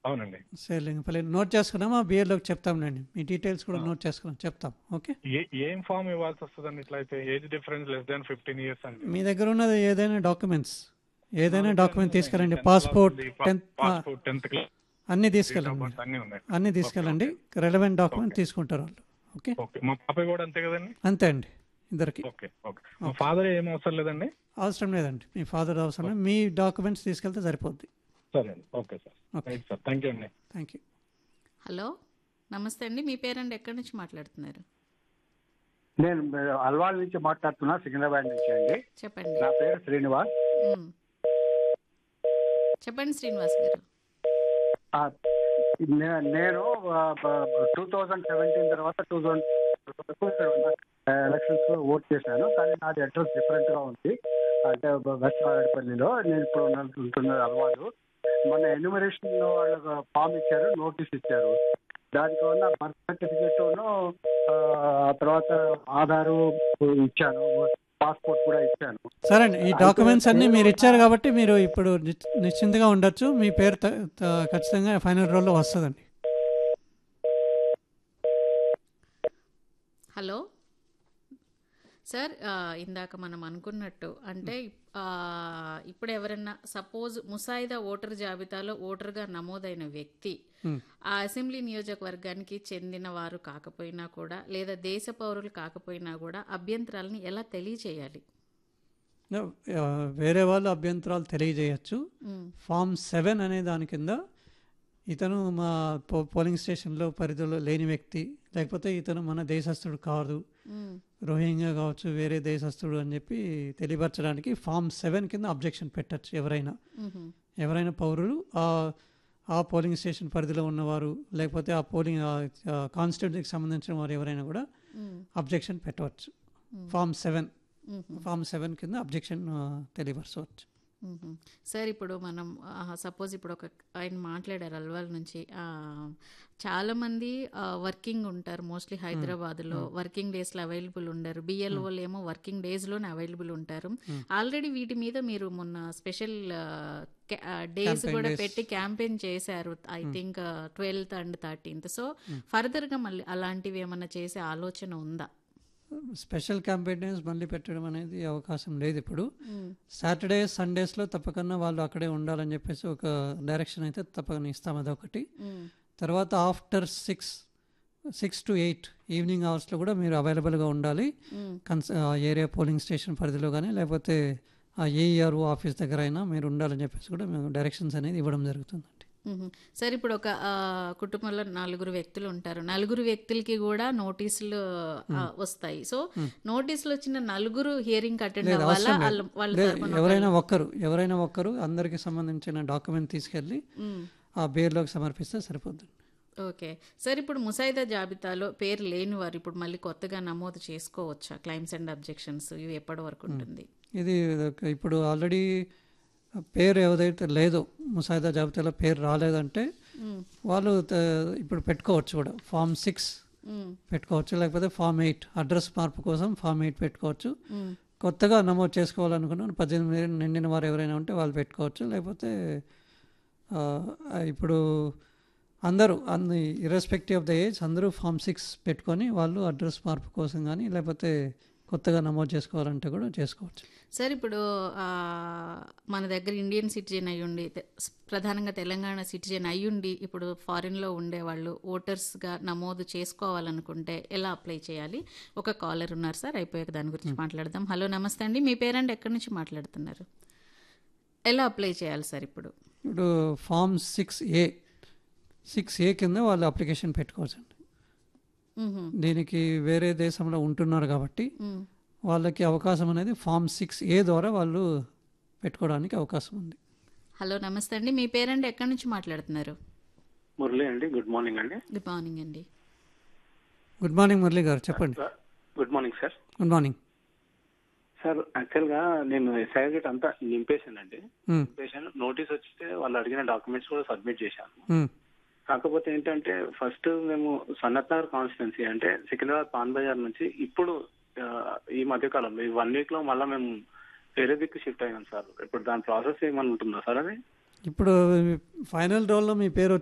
అవునండి శ్రీలింగపల్లి నోట్ చేసుకున్నామా బిఏలోకి చెప్తాంలేండి మీ డీటెయిల్స్ కూడా నోట్ చేసుకున్నాం చెప్తాం ఓకే ఏ ఏం ఫామ్ ఇవ్వాల్సి వస్తుందండి ఇట్లా అయితే age difference less than fifteen years అండి మీ దగ్గర ఉన్నది ఏదైనా డాక్యుమెంట్స్ ఏదైనా డాక్యుమెంట్ తీసుకెళ్ళండి passport tenth passport tenth class అన్నీ తీసుకెళ్ళండి అన్ని ఉన్నాయి అన్నీ తీసుకెళ్ళండి రెలవెంట్ డాక్యుమెంట్ తీసుకుంటారు వాళ్ళు ఓకే ఓకే మా పాప కూడా అంతే కదండి అంతే అండి ఇద్దరికి ఓకే ఓకే మా ఫాదర్ ఏం అవసరం లేదండి అవసరం లేదండి మీ ఫాదర్ అవసరం లేదు మీ డాక్యుమెంట్స్ తీసుకెళ్తే సరిపోద్ది సరే అండి okay sir okay right sir thank you అండి థ్యాంక్ యూ హలో నమస్తే అండి మీ పేరండి ఎక్కడి నుంచి మాట్లాడుతున్నారు నేను అల్వాల్ నుంచి మాట్లాడుతున్నా సికింద్రాబాద్ నుంచి అండి చెప్పండి నా పేరు శ్రీనివాస్ ఉమ్. చెప్పండి శ్రీనివాస్ గారు ఆ, నే- నేను టూ థౌజండ్ సెవెంటీన్ తర్వాత టూ థౌజండ్ ఎలక్షన్స్ లో ఓట్ చేశాను కానీ నాది అడ్రస్ డిఫరెంట్ గా ఉంది అంటే వెస్ట్ మారేడుపల్లిలో నేను ఇప్పుడు ఉన్న- ఉంటున్నది అల్వాలు మన ఎన్యూమరేషన్ వాళ్ళకి ఫామ్ ఇచ్చారు నోటీస్ ఇచ్చారు దానికి వల్ల బర్త్ సర్టిఫికేట్ ఆ తర్వాత ఆధారు ఇచ్చాను పాస్పోర్ట్ కూడా ఇచ్చాను సరే అండి ఈ డాక్యుమెంట్స్ అన్నీ మీరు ఇచ్చారు కాబట్టి మీరు ఇప్పుడు నిశ్చ- నిశ్చింతగా ఉండొచ్చు మీ పేరు త- త- ఖచ్చితంగా ఫైనల్ రోల్లో వస్తుందండి హలో సార్ ఆ, ఇందాక మనం అనుకున్నట్టు అంటే ఆ, ఇప్పుడు ఎవరన్నా సపోజ్ ముసాయిదా ఓటర్ జాబితాలో ఓటర్గా నమోదైన వ్యక్తి Hmm. ఆ అసెంబ్లీ నియోజకవర్గానికి చెందిన వారు కాకపోయినా కూడా లేదా దేశ పౌరులు కాకపోయినా కూడా అభ్యంతరాలని ఎలా తెలియచేయాలి ఆ, వేరే వాళ్ళు అభ్యంతరాలు తెలియజేయచ్చు ఉమ్, ఫామ్ సెవెన్ అనే దాని కింద ఇతను మా పో పోలింగ్ స్టేషన్లో పరిధిలో లేని వ్యక్తి లేకపోతే ఇతను మన దేశస్థుడు కాదు ఉమ్, రోహింగ్యా కావచ్చు వేరే దేశస్థుడు అని చెప్పి తెలియపరచడానికి ఫామ్ సెవెన్ కింద అబ్జెక్షన్ పెట్టచ్చు ఎవరైనా ఉహుం, ఎవరైనా పౌరులు ఆ ఆ పోలింగ్ స్టేషన్ పరిధిలో ఉన్నవారు లేకపోతే ఆ పోలింగ్ కాన్స్టిట్యూన్సీకి సంబంధించిన వారు ఎవరైనా కూడా ఉమ్, అబ్జెక్షన్ పెట్టవచ్చు ఫామ్ సెవెన్ ఉహుం. ఫామ్ సెవెన్ కింద అబ్జెక్షన్ తెలియపరచవచ్చు మ్మ్. సార్ ఇప్పుడు మనం సపోజ్ ఇప్పుడు ఒక ఆయన మాట్లాడారు అల్వాల్ నుంచి ఆ, చాలా మంది వర్కింగ్ ఉంటారు మోస్ట్లీ హైదరాబాద్లో వర్కింగ్ డేస్లో అవైలబుల్ ఉండరు బిఎల్ఓలు ఏమో వర్కింగ్ డేస్లోనే అవైలబుల్ ఉంటారు ఆల్రెడీ వీటి మీద మీరు మొన్న స్పెషల్ డేస్ Campaign కూడా days. పెట్టి క్యాంపెయిన్ చేశారు I think twelfth and thirteenth so ఫర్దర్గా మళ్ళీ అలాంటివి ఏమన్నా చేసే ఆలోచన ఉందా స్పెషల్ క్యాంపెయిన్స్ మళ్ళీ పెట్టడం అనేది అవకాశం లేదు ఇప్పుడు సాటర్డే సండేస్లో తప్పకుండా వాళ్ళు అక్కడే ఉండాలని చెప్పేసి ఒక డైరెక్షన్ అయితే తప్పకుండా ఇస్తాం అదొకటి మ్మ్. తర్వాత after six six to eight evening అవర్స్లో కూడా మీరు అవైలబుల్గా ఉండాలి మ్మ్. కన్స్ ఏరియా పోలింగ్ స్టేషన్ పరిధిలో కానీ లేకపోతే ఆ ఏఈఆర్ఓ ఆఫీస్ దగ్గర అయినా మీరు ఉండాలని చెప్పేసి కూడా మేము డైరెక్షన్స్ అనేది ఇవ్వడం జరుగుతుందండి మ్మ్. సరే ఇప్పుడు ఒక ఆ, కుటుంబంలో నలుగురు వ్యక్తులు ఉంటారు నలుగురు వ్యక్తులకి కూడా నోటీసులు ఆ, వస్తాయి సో నోటీసులు వచ్చిన నలుగురు హియరింగ్ అటెండ్ లేదు, అవ్వాలా అవసరం వాళ్ళ లేదు. వాళ్ళ లేదు, తరపున ఎవరైనా ఒక్కరు ఎవరైనా ఒక్కరు అందరికి సంబంధించిన డాక్యుమెంట్ తీసుకెళ్ళి మ్మ్. ఆ బేర్లోకి సమర్పిస్తే సరిపోతుంది ఓకే సార్ ఇప్పుడు ముసాయిదా జాబితాలో పేరు లేని వారు ఇప్పుడు మళ్ళీ కొత్తగా నమోదు చేసుకోవచ్చా క్లైమ్స్ అండ్ అబ్జెక్షన్స్ ఇవి ఎప్పటి వరకు ఉంటుంది ఇది ఒక- ఇప్పుడు ఆల్రెడీ పేరు ఏదైతే లేదో ముసాయిదా జాబితాలో పేరు రాలేదంటే మ్మ్. వాళ్ళు త- ఇప్పుడు పెట్టుకోవచ్చు కూడా ఫామ్ సిక్స్ మ్మ్. పెట్టుకోవచ్చు లేకపోతే ఫామ్ ఎయిట్ అడ్రస్ మార్పు కోసం ఫామ్ ఎయిట్ పెట్టుకోవచ్చు మ్మ్. కొత్తగా నమోదు చేసుకోవాలనుకున్న పద్దెనిమిది ఏళ్ళు నిండిన వారు ఎవరైనా ఉంటే వాళ్ళు పెట్టుకోవచ్చు లేకపోతే ఆ, ఇప్పుడు అందరూ అన్ని ఇర్రెస్పెక్టివ్ ఆఫ్ ద ఏజ్ అందరూ ఫామ్ సిక్స్ పెట్టుకొని వాళ్ళు అడ్రస్ మార్పు కోసం కానీ లేకపోతే కొత్తగా నమోదు చేసుకోవాలంటే కూడా చేసుకోవచ్చు సార్ ఇప్పుడు ఆ, మన దగ్గర ఇండియన్ సిటిజన్ అయ్యుండి తె- ప్రధానంగా తెలంగాణ సిటిజన్ అయ్యుండి ఇప్పుడు ఫారిన్లో ఉండేవాళ్ళు ఓటర్స్గా నమోదు చేసుకోవాలనుకుంటే ఎలా అప్లై చేయాలి ఒక కాలర్ ఉన్నారు సార్ అయిపోయాక దాని గురించి మాట్లాడదాం హలో నమస్తే అండి మీ పేరండి ఎక్కడి నుంచి మాట్లాడుతున్నారు ఎలా అప్లై చేయాలి సార్ ఇప్పుడు ఇప్పుడు form six A six A కింద వాళ్ళు అప్లికేషన్ పెట్టుకోవచ్చు అండి మ్హూ. దీనికి వేరే దేశంలో ఉంటున్నారు కాబట్టి మ్. వాళ్ళకి అవకాశం అనేది ఫామ్ సిక్స్ ఏ ద్వారా వాళ్ళు పెట్టుకోవడానికి అవకాశం ఉంది హలో నమస్తే అండి మీ పేరండి ఎక్కడి నుంచి మాట్లాడుతున్నారు మురళి అండి గుడ్ మార్నింగ్ అండి గుడ్ మార్నింగ్ అండి గుడ్ మార్నింగ్ మురళి గారు చెప్పండి good morning sir good morning sir యాక్చువల్గా నేను సర్టిఫికేట్ అంతా నింపేశానండి మ్, నింపేశాను నోటీస్ వచ్చితే వాళ్ళు అడిగిన డాక్యుమెంట్స్ కూడా సబ్మిట్ చేశాను మ్, కాకపోతే ఏంటంటే ఫస్ట్ మేము సన్నత్ నగర్ కాన్స్టిట్యున్సీ అంటే సికింద్రాబాద్ పాన్ బజార్ నుంచి ఇప్పుడు ఆ, ఈ మధ్య కాలంలో ఈ వన్ వీక్ లో మళ్ళీ మేము వేరే దిక్కు షిఫ్ట్ అయ్యాం సార్ ఇప్పుడు దాని ప్రాసెస్ ఏమన్నా ఉంటుందా సార్ అది ఇప్పుడు ఫైనల్ రోల్లో మీ పేరు